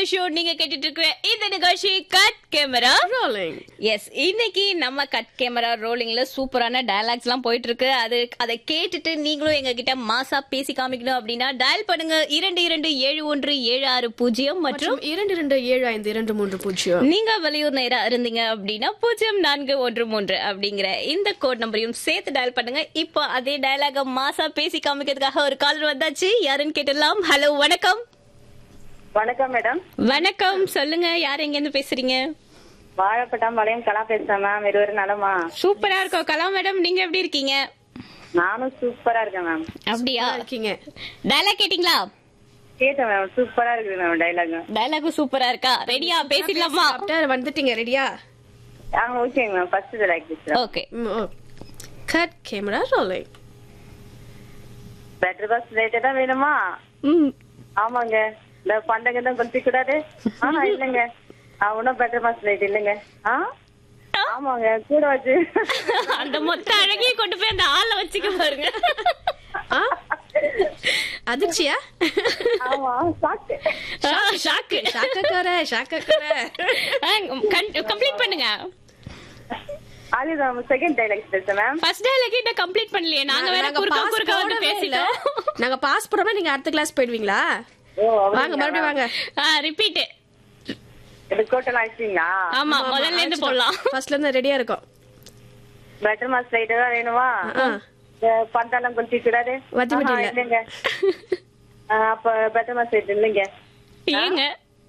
Show நீங்க கேட்டுட்டு இருக்கிற இந்த நிகழ்ச்சி கட் கேமரா ரோலிங் எஸ் இன்னைக்கு நம்ம கட் கேமரா ரோலிங்ல சூப்பரான டயலாக்ஸ் எல்லாம் போயிட்டு இருக்கு அது அதை கேட்டுட்டு நீங்களும் எங்க கிட்ட மாசா பேசி காமிக்கணும் அப்படின்னா டயல் பண்ணுங்க இரண்டு இரண்டு ஏழு ஒன்று ஏழு ஆறு பூஜ்ஜியம் மற்றும் மற்றும் இரண்டு இரண்டு ஏழு ஐந்து இரண்டு மூன்று பூஜ்ஜியம் நீங்க வெளியூர் நேரா இருந்தீங்க அப்படின்னா பூஜ்ஜியம் நான்கு ஒன்று மூன்று அப்படிங்கிற இந்த கோட் நம்பரையும் சேர்த்து டயல் பண்ணுங்க இப்போ அதே டயலாக மாசா பேசி காமிக்கிறதுக்காக ஒரு காலர் வந்தாச்சு யாருன்னு கேட்டுடலாம் ஹலோ வணக்கம் வணக்கம் மேடம் வணக்கம் சொல்லுங்க யார் எங்க இருந்து பேசுறீங்க வாழைப்பட்டம் வளையம் கலா பேசுறேன் மேம் இருவரும் நலமா சூப்பரா இருக்கோம் கலா மேடம் நீங்க எப்படி இருக்கீங்க நானும் சூப்பரா இருக்கேன் மேம் அப்படியா இருக்கீங்க டயலாக் கேட்டிங்களா கேட்டேன் மேம் சூப்பரா இருக்குது மேம் டைலாக் டயலாக் சூப்பரா இருக்கா ரெடியா பேசிடலாமா சாப்பிட்டா வந்துட்டீங்க ரெடியா ஆ ஓகேங்க மேம் ஃபர்ஸ்ட் டைலாக் பேசுறேன் okay cut camera rolling better பஸ் லைட்டே தான் வேணுமா ம் ஆமாங்க இந்த பண்டங்க தான் கொளுத்தி கூடாது ஆ இல்லைங்க அவனும் பெட்டர் பஸ் லைட் இல்லைங்க ஆ ஆமாங்க கூட வச்சு அந்த மொத்த அழகையும் கொண்டு போய் அந்த ஆளை வச்சுக்க பாருங்க ஆ அதிர்ச்சியா ஆமா சாக்கு ஷாக்கு ஷாக்கக்கார ஷாக்கக்கார கம்ப்ளீட் பண்ணுங்க அதுதான் செகண்ட் டைலாக் பேசுறேன் மேம் ஃபர்ஸ்ட் டயலாக் இன்னும் கம்ப்ளீட் பண்ணலையே நாங்க வேற நாங்க குறுக்க pass குறுக்க வந்து போடவே இல்ல. பேசிட்டோம் நாங்க பாஸ் போடாம நீங்க அடுத்த கிளாஸ் போயிடுவீங்களா ஓ வாங்க மறுபடியும் வாங்க ரிப்பீட் இது கோட்டெல்லாம் ஆயிடுச்சிங்களா ஆமா முதல்ல இருந்து போடலாம் ஃபர்ஸ்ட்ல இருந்து ரெடியா இருக்கும் பெட்டர் மாஸ் லைட் தான் வேணுமா ஆ. இந்த பந்தெல்லாம் கொளுத்தி கூடாது வத்தி விட்டு ஆஹா, இல்ல. இல்லைங்க ஆ, அப்ப பெட்டர் மாஸ் லைட் இல்லைங்க ஏங்க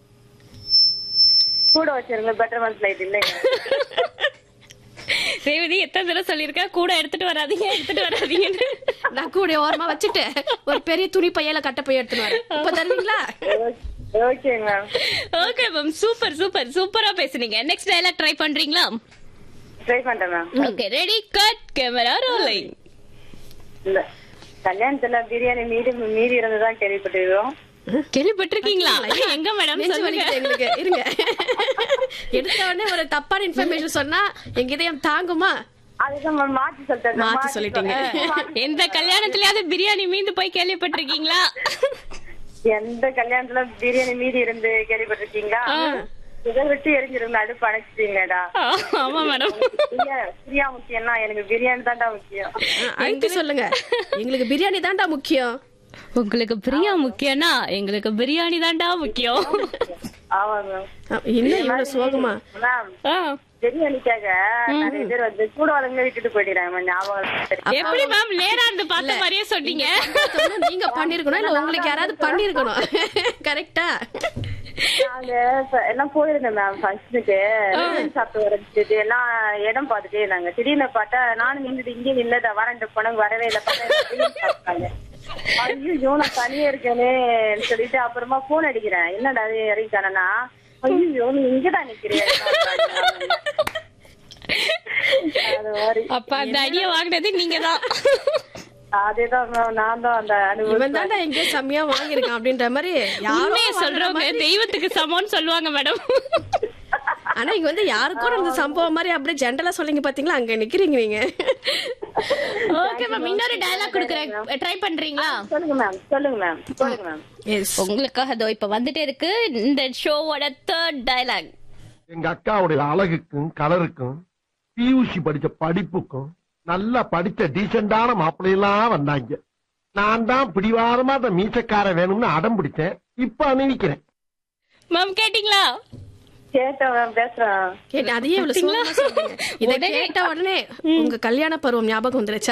கூட வச்சிருங்க பெட்டர் மாஸ் லைட் இல்லைங்க ரேவதி எத்தனை தடவை சொல்லிருக்க கூட எடுத்துட்டு வராதீங்க எடுத்துட்டு வராதீங்கன்னு நான் கூட ஓரமா வச்சுட்டு ஒரு பெரிய துணி பையில கட்ட போய் எடுத்துன்னு வரேன் இப்ப தருவீங்களா okay ma'am okay ma'am super super சூப்பரா பேசுனீங்க நெக்ஸ்ட் டயலாக் ட்ரை பண்றீங்களா ட்ரை பண்றேன் ma'am okay ready cut camera rolling இந்த கல்யாணத்துல பிரியாணி மீதி மீதி இருந்ததான் கேள்விப்பட்டிருக்கோம் கேள்விப்பட்டிருக்கீங்களா எங்க மேடம் நெஞ்சு சொல்லுங்க வலிக்குது எங்களுக்கு இருங்க எடுத்த உடனே ஒரு தப்பான இன்ஃபர்மேஷன் சொன்னா எங்க இதயம் தாங்குமா அதுதான் மேம் மாத்தி சொல்லிட்டேன் மாத்தி சொல்லிட்டீங்க. எந்த கல்யாணத்துலயாவது பிரியாணி மீந்து போய் கேள்விப்பட்டிருக்கீங்களா எந்த கல்யாணத்துல பிரியாணி மீதி இருந்து கேள்விப்பட்டிருக்கீங்களா இதை விட்டு எரிஞ்சிருங்க அடுப்பு அணைச்சிட்டீங்கடா ஆமா மேடம் பிரியா முக்கியம்னா எனக்கு பிரியாணி தான்டா முக்கியம் அழுத்தி சொல்லுங்க எங்களுக்கு பிரியாணி தான்டா முக்கியம் உங்களுக்கு பிரியா முக்கியம்னா எங்களுக்கு பிரியாணி தான்டா முக்கியம் ஆமா மேம் அஹ், என்ன இவ்வளவு சோகமா மேம் ஆ, பிரியாணிக்காக நிறைய பேர் வந்து கூட வளங்க விட்டுட்டு போயிடுறாங்க மேம் ஞாபகம் இருக்கு. எப்படி மேம் நேரா இருந்து பார்த்த மாதிரியே சொன்னீங்க சொன்னா நீங்க பண்ணிருக்கணும் இல்ல உங்களுக்கு யாராவது பண்ணிருக்கணும் கரெக்டா நாங்க இப்ப எல்லாம் போயிருந்தோம் மேம் ஃபங்க்ஷனுக்கு சாப்பிட்டு வரது எல்லாம் இடம் பார்த்துட்டே இருந்தாங்க திடீர்னு பார்த்தா நானும் நின்றுட்டு இங்கே நின்னதா வரேன் போனவங்க வரவே இல்லை பார்த்தா எனக்கு பிரியாணி சாப்பிட்டாங்க ஐயோ நான் தனியா இருக்கேனே சொல்லிட்டு அப்புறமா போன் அடிக்கிறேன் என்னடா அது இறங்கிட்டானா ஐயோ நீ இங்கதான் நிக்கிறியா அது மாதிரி அப்ப அந்த அடிய வாங்கினது நீங்க தான் அதேதான் ma'am, நான் தான் அந்த அனுபவம் இவன் தான்டா எங்கேயோ செம்மையா வாங்கியிருக்கான் அப்படின்ற மாதிரி யாரோ உண்மையை சொல்றவங்க தெய்வத்துக்கு சமம்னு சொல்லுவாங்க மேடம் ஆனா இங்க வந்து யாருக்கும் இந்த சம்பவம் மாதிரி அப்படியே ஜென்ரலா சொல்லிங்க பாத்தீங்களா அங்க நிக்கிறீங்க நீங்க ஓகே மேம் இன்னொரு டயலாக் கொடுக்குறேன் ட்ரை பண்றீங்களா சொல்லுங்க மேம் சொல்லுங்க மேம் சொல்லுங்க மேம் எஸ் உங்களுக்காக அதோ இப்ப வந்துட்டே இருக்கு இந்த ஷோவோட தேர்ட் டயலாக் எங்க அக்காவுடைய அழகுக்கும் கலருக்கும் பியூசி படிச்ச படிப்புக்கும் நல்லா படிச்ச டீசெண்டான மாப்பிள்ளையெல்லாம் வந்தாங்க நான் தான் பிடிவாரமா அந்த மீசக்கார வேணும்னு அடம் பிடிச்சேன் இப்ப அணிவிக்கிறேன் மேம் கேட்டிங்களா கேட்டேன் மேம் பேசுறேன் கேட்டு அதையே இவ்வளவு சோகமா சொல்றீங்க. இதை கேட்ட உடனே உங்க கல்யாண பருவம் ஞாபகம் வந்துருச்சு